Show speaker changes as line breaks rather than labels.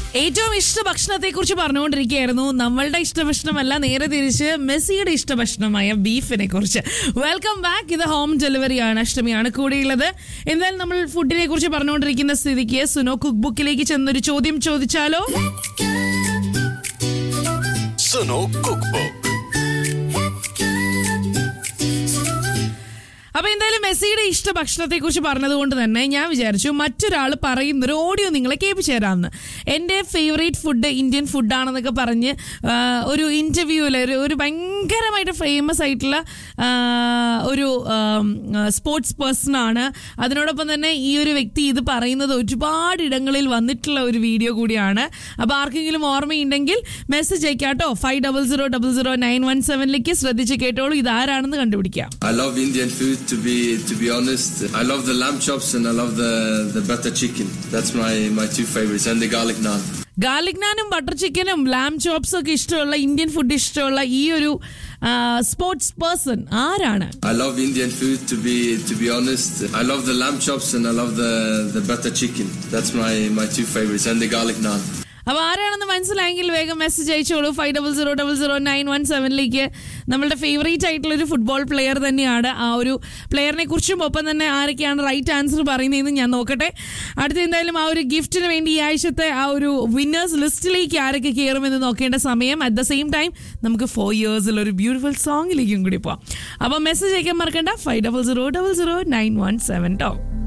ഏറ്റവും ഇഷ്ട ഭക്ഷണത്തെ കുറിച്ച് പറഞ്ഞുകൊണ്ടിരിക്കുകയായിരുന്നു നമ്മളുടെ ഇഷ്ടഭക്ഷണമല്ല നേരെ തിരിച്ച് മെസ്സിയുടെ ഇഷ്ടഭക്ഷണമായ ബീഫിനെ കുറിച്ച് വെൽക്കം ബാക്ക് ഇത് ഹോം ഡെലിവറി ആണ് അഷ്ടമിയാണ് കൂടെയുള്ളത് എന്തായാലും നമ്മൾ ഫുഡിനെ കുറിച്ച് പറഞ്ഞുകൊണ്ടിരിക്കുന്ന സ്ഥിതിക്ക് സുനോ കുക്ക് ബുക്കിലേക്ക് ചെന്നൊരു ചോദ്യം ചോദിച്ചാലോ
സുനോ കുക്ക്
അപ്പൊ എന്തായാലും മെസ്സിയുടെ ഇഷ്ട ഭക്ഷണത്തെ കുറിച്ച് പറഞ്ഞതുകൊണ്ട് തന്നെ ഞാൻ വിചാരിച്ചു മറ്റൊരാൾ പറയുന്ന ഒരു ഓഡിയോ നിങ്ങളെ കേൾപ്പിച്ചു തരാമെന്ന് എൻ്റെ ഫേവറേറ്റ് ഫുഡ് ഇന്ത്യൻ ഫുഡാണെന്നൊക്കെ പറഞ്ഞ് ആ, ഒരു ഇന്റർവ്യൂവിൽ ഒരു ഒരു ഭയങ്കരമായിട്ട് ഫേമസ് ആയിട്ടുള്ള ആ, ഒരു സ്പോർട്സ് പേഴ്സൺ ആണ് അതിനോടൊപ്പം തന്നെ ഈ ഒരു വ്യക്തി ഇത് പറയുന്നത് ഒരുപാട് ഇടങ്ങളിൽ വന്നിട്ടുള്ള ഒരു വീഡിയോ കൂടിയാണ് അപ്പൊ ആർക്കെങ്കിലും ഓർമ്മയുണ്ടെങ്കിൽ മെസ്സേജ് അയക്കാട്ടോ five double zero double zero nine one സെവനിലേക്ക് ശ്രദ്ധിച്ച് കേട്ടോളൂ ഇതാരാണെന്ന് കണ്ടുപിടിക്കാം
I love Indian food to be to be honest. I love the lamb chops and I love the the butter chicken. That's my my two favorites and the garlic naan.
Garlic നാനും butter ചിക്കനും lamb ചോപ്സും ഒക്കെ ഇഷ്ടമുള്ള Indian food ഇഷ്ടമുള്ള ഈ ഒരു sports person ആരാണ്
I love Indian food to be to be honest. I love the lamb chops and I love the the butter chicken. That's my my two favorites and the garlic naan.
അപ്പൊ ആരാണെന്ന് മനസ്സിലായെങ്കിൽ വേഗം message അയച്ചോളൂ five double zero double zero nine one സെവനിലേക്ക് നമ്മളുടെ favourite ആയിട്ടുള്ള ഒരു football player തന്നെയാണ് ആ ഒരു പ്ലെയറിനെ കുറിച്ചും ഒപ്പം തന്നെ ആരൊക്കെയാണ് റൈറ്റ് ആൻസർ പറയുന്നതെന്ന് ഞാൻ നോക്കട്ടെ അടുത്ത എന്തായാലും ആ ഒരു ഗിഫ്റ്റിന് വേണ്ടി ഈ ആഴ്ചത്തെ ആ ഒരു വിന്നേഴ്സ് ലിസ്റ്റിലേക്ക് ആരൊക്കെ കയറുമെന്ന് നോക്കേണ്ട സമയം അറ്റ് ദ സെയിം ടൈം നമുക്ക് ഫോർ ഇയേഴ്സിൽ ഒരു ബ്യൂട്ടിഫുൾ സോങ്ങിലേക്കും കൂടി പോവാം അപ്പൊ മെസ്സേജ് അയക്കാൻ മറക്കണ്ട five double zero double zero nine one seven to